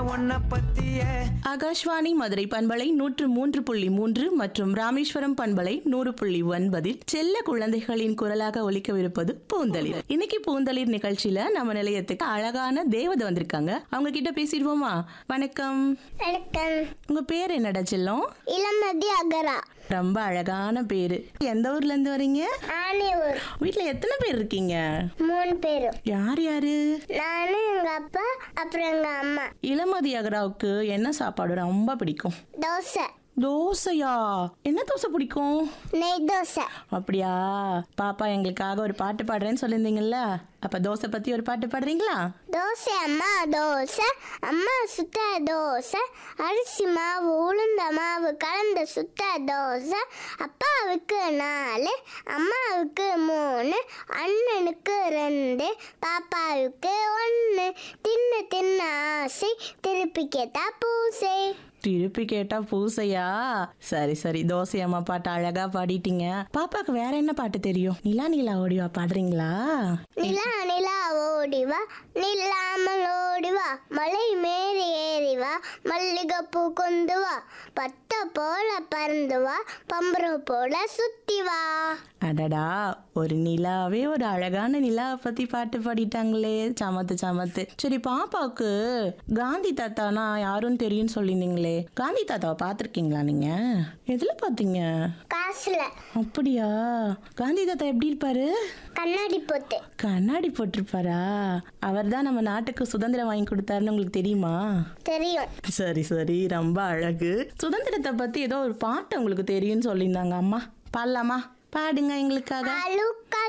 உன்னை பத்திய ஆகாஷ்வாணி மதுரை பண்பலை நூற்று மூன்று புள்ளி மூன்று மற்றும் ராமேஸ்வரம் பண்பலை நூறு புள்ளி ஒன்பதில் செல்ல குழந்தைகளின் குரலாக ஒலிக்கவிருப்பது பூந்தளிர் இன்னைக்கு பூந்தளிர் நிகழ்ச்சியில நம்ம நிலையத்துக்கு அழகான தேவதை வந்திருக்காங்க அவங்க கிட்ட பேசிடுவோமா வணக்கம் வணக்கம் உங்க பேர் என்னடா செல்லம் இளமதி அகரா ரொம்ப அழகான பேரு எந்த ஊர்ல இருந்து வரீங்க ஆணியூர் வீட்ல எத்தனை பேர் இருக்கீங்க மூணு பேரும் யார் யாரு நானு எங்க அப்பா அப்புறம் எங்க அம்மா இளமதி அகராவுக்கு என்ன சாப்பாடு ரொம்ப பிடிக்கும் தோசை தோசையா என்ன தோசை பிடிக்கும் நெய் தோசை அப்படியா பாப்பா எங்களுக்காக ஒரு பாட்டு பாடுறேன்னு சொல்லியிருந்தீங்கல்ல அப்ப தோசை பத்தி ஒரு பாட்டு பாடுறீங்களா தோசை அம்மா தோசை அம்மா சுத்த தோசை அரிசி மாவு உளுந்த மாவு கலந்த சுத்த தோசை அப்பாவுக்கு நாலு அம்மாவுக்கு மூணு அண்ணனுக்கு ரெண்டு பாப்பாவுக்கு ஒன்று தின்னு தின்ன ஆசை திருப்பி கேட்டா பூசை திருப்பி கேட்டா பூசையா சரி சரி தோசை அம்மா பாட்டு அழகா பாடிட்டீங்க பாப்பாக்கு வேற என்ன பாட்டு தெரியும் நிலா நிலா ஓடிவா பாடுறீங்களா நிலா நிலா ஓடிவா நில்லாமல் ஓடிவா மலை மேறி ஏறி வா மல்லிகைப்பூ கொண்டு வா பத்த போல பறந்து வா பம்பரம் போல சுத்தி வா அடடா ஒரு நிலாவே ஒரு அழகான நிலாவை பத்தி பாட்டு பாடிட்டாங்களே சமத்து சமத்து சரி பாப்பாவுக்கு காந்தி தாத்தானா யாரும் தெரியும்னு சொல்லியிருந்தீங்களே காந்தி தாத்தாவை பார்த்துருக்கீங்களா நீங்க எதுல பார்த்தீங்க காசுல அப்படியா காந்தி தாத்தா எப்படி இருப்பாரு கண்ணாடி போட்டு கண்ணாடி போட்டிருப்பாரா அவர் தான் நம்ம நாட்டுக்கு சுதந்திரம் வாங்கி கொடுத்தாருன்னு உங்களுக்கு தெரியுமா தெரியும் சரி சரி ரொம்ப அழகு சுதந்திரத்தை பத்தி ஏதோ ஒரு பாட்டு உங்களுக்கு தெரியும்னு சொல்லியிருந்தாங்க அம்மா பாடலாமா பாடுங்க எங்களுக்காக அழுக்கா